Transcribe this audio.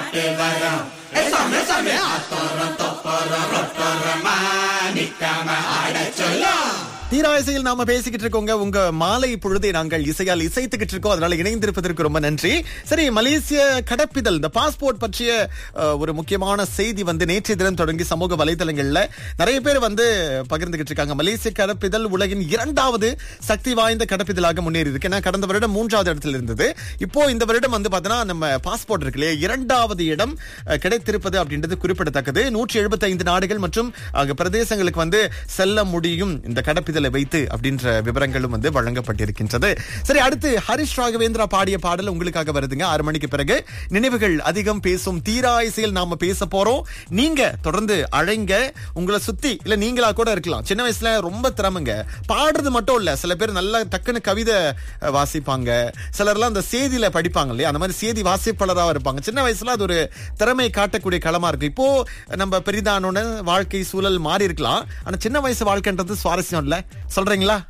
பாட்டு வரும் சாமி சாமி அத்தோரம் தொப்போரம் ரொட்டோரமா நிக்காம ஆட சொல்லும் தீரா இசையில் நாம பேசிக்கிட்டு இருக்கோங்க உங்க மாலை பொழுதை நாங்கள் இசையால் இசைத்துக்கிட்டு இருக்கோம் அதனால இணைந்திருப்பதற்கு ரொம்ப நன்றி சரி மலேசிய கடப்பிதழ் இந்த பாஸ்போர்ட் பற்றிய அஹ், ஒரு முக்கியமான செய்தி வந்து நேற்றைய தினம் தொடங்கி சமூக வலைதளங்கள்ல நிறைய பேர் வந்து பகிர்ந்துகிட்டு இருக்காங்க மலேசிய கடப்பிதழ் உலகின் இரண்டாவது சக்தி வாய்ந்த கடப்பிதழாக முன்னேறி இருக்கு ஏன்னா கடந்த வருடம் மூன்றாவது இடத்துல இருந்தது இப்போ இந்த வருடம் வந்து பார்த்தோன்னா நம்ம பாஸ்போர்ட் இருக்கு இல்லையா இரண்டாவது இடம் அஹ், கிடைத்திருப்பது அப்படின்றது குறிப்பிடத்தக்கது நூற்றி எழுபத்தி ஐந்து நாடுகள் மற்றும் அங்க பிரதேசங்களுக்கு வந்து செல்ல முடியும் இந்த கடப்பிதழை வைத்து அப்படின்ற விவரங்களும் வந்து வழங்கப்பட்டிருக்கின்றது சரி அடுத்து ஹரிஷ் ராகவேந்திரா பாடிய பாடல் உங்களுக்காக வருதுங்க ஆறு மணிக்கு பிறகு நினைவுகள் அதிகம் பேசும் தீரா இசையில் நாம பேச போறோம் நீங்க தொடர்ந்து அழைங்க உங்களை சுத்தி இல்ல நீங்களா கூட இருக்கலாம் சின்ன வயசுல ரொம்ப திறமைங்க பாடுறது மட்டும் இல்ல சில பேர் நல்லா டக்குன்னு கவிதை அஹ், வாசிப்பாங்க சிலர்லாம் அந்த செய்தியில படிப்பாங்க இல்லையா அந்த மாதிரி செய்தி வாசிப்பாளராக இருப்பாங்க சின்ன வயசுல அது ஒரு திறமை காட்டக்கூடிய களமா இருக்கு இப்போ நம்ம பெரிதானோட வாழ்க்கை சூழல் மாறி இருக்கலாம் ஆனா சின்ன வயசு வாழ்க்கைன்றது சுவாரஸ்யம் இல்ல சொல்றீங்களா